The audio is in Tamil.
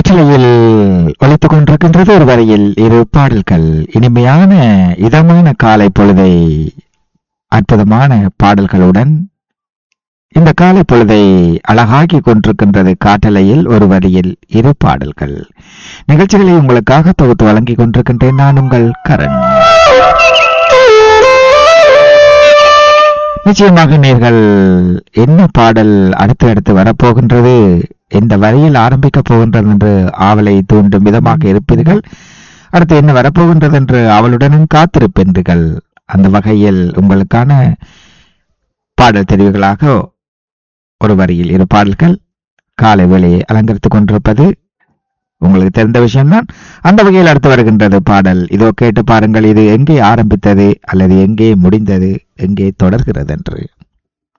காற்றலையில் ஒலித்துக் கொண்டிருக்கின்றது ஒரு வரையில் இரு பாடல்கள் இனிமையான இதமான காலை பொழுதை அற்புதமான பாடல்களுடன் இந்த காலை பொழுதை அழகாக்கி கொண்டிருக்கின்றது காற்றலையில் ஒரு வரியில் இரு பாடல்கள் நிகழ்ச்சிகளை உங்களுக்காக தொகுத்து வழங்கிக் கொண்டிருக்கின்றேன் நான் உங்கள் கரண் நிச்சயமாக நீங்கள் என்ன பாடல் அடுத்து அடுத்து வரப்போகின்றது எந்த வரியில் ஆரம்பிக்க போகின்றது என்று ஆவலை தூண்டும் விதமாக இருப்பீர்கள் அடுத்து என்ன வரப்போகின்றது என்று அவளுடனும் காத்திருப்பீர்கள் அந்த வகையில் உங்களுக்கான பாடல் தெரிவுகளாக ஒரு வரியில் இரு பாடல்கள் காலை வேளையை அலங்கரித்துக் கொண்டிருப்பது உங்களுக்கு தெரிந்த விஷயம்தான் அந்த வகையில் அடுத்து வருகின்றது பாடல் இதோ கேட்டு பாருங்கள் இது எங்கே ஆரம்பித்தது அல்லது எங்கே முடிந்தது எங்கே தொடர்கிறது என்று